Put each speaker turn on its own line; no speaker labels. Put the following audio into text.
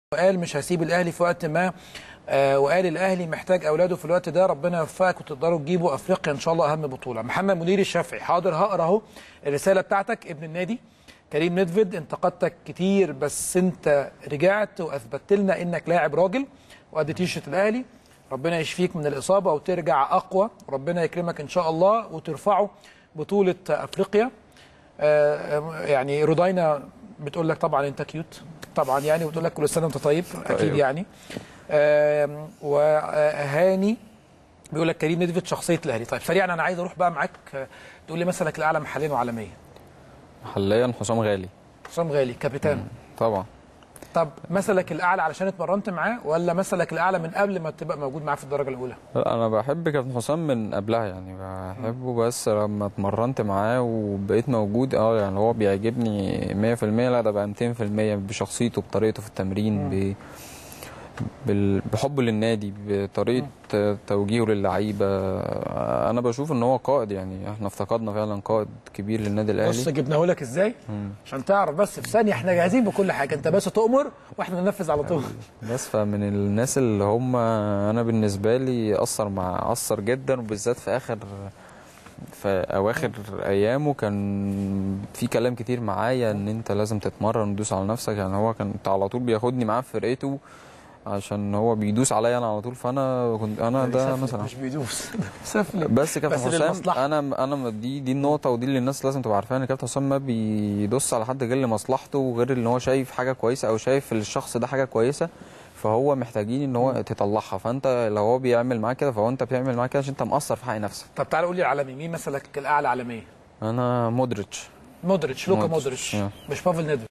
وقال مش هسيب الاهلي في وقت ما آه وقال الاهلي محتاج اولاده في الوقت ده ربنا يوفقك وتقدروا تجيبوا افريقيا ان شاء الله اهم بطوله محمد منير الشافعي حاضر هقرا اهو الرساله بتاعتك ابن النادي كريم ندفد انتقدتك كتير بس انت رجعت واثبتت لنا انك لاعب راجل وقد تيشرت الاهلي ربنا يشفيك من الاصابه وترجع اقوى ربنا يكرمك ان شاء الله وترفعوا بطوله افريقيا آه يعني رودينا بتقول لك طبعا انت كيوت طبعا يعني وتقول لك كل سنه وانت طيب اكيد
طيب.
يعني آم، وهاني بيقول لك كريم ندفت شخصيه الاهلي طيب سريعا انا عايز اروح بقى معاك آه، تقول لي مثلك الاعلى محليا وعالميا
حاليا حسام غالي
حسام غالي كابتن
طبعا
طب مثلك الاعلى علشان اتمرنت معاه ولا مثلك الاعلى من قبل ما تبقى موجود معاه في الدرجه الاولى
لا انا بحب كابتن حسام من قبلها يعني بحبه بس لما اتمرنت معاه وبقيت موجود اه يعني هو بيعجبني 100% لا ده بقى 200% بشخصيته بطريقته في التمرين ب... بال- بحبه للنادي بطريقه توجيهه للعيبه انا بشوف ان هو قائد يعني احنا افتقدنا فعلا قائد كبير للنادي
بص
الاهلي
جبناه لك ازاي عشان تعرف بس في ثانيه احنا جاهزين بكل حاجه انت بس تؤمر واحنا ننفذ على طول
بس فمن الناس اللي هم انا بالنسبه لي اثر مع اثر جدا وبالذات في اخر في اواخر ايامه كان في كلام كتير معايا ان انت لازم تتمرن وتدوس على نفسك يعني هو كان على طول بياخدني معاه في فرقته عشان هو بيدوس عليا انا على طول فانا كنت انا ده
سفلت،
مثلا
مش بيدوس سفلت
بس كابتن
بس
حسام
للمصلحة.
انا انا دي دي النقطه ودي اللي الناس لازم تبقى عارفاها ان كابتن حسام ما بيدوس على حد غير لمصلحته وغير ان هو شايف حاجه كويسه او شايف الشخص ده حاجه كويسه فهو محتاجين ان هو تطلعها فانت لو هو بيعمل معاك كده فهو انت بتعمل معاه كده عشان انت مقصر في حق نفسك
طب تعالى قول لي العالمي مين مثلك الاعلى عالميا
انا مودريتش
مودريتش لوكا
مودريتش،
مودريتش
yeah.
مش بافل ندفد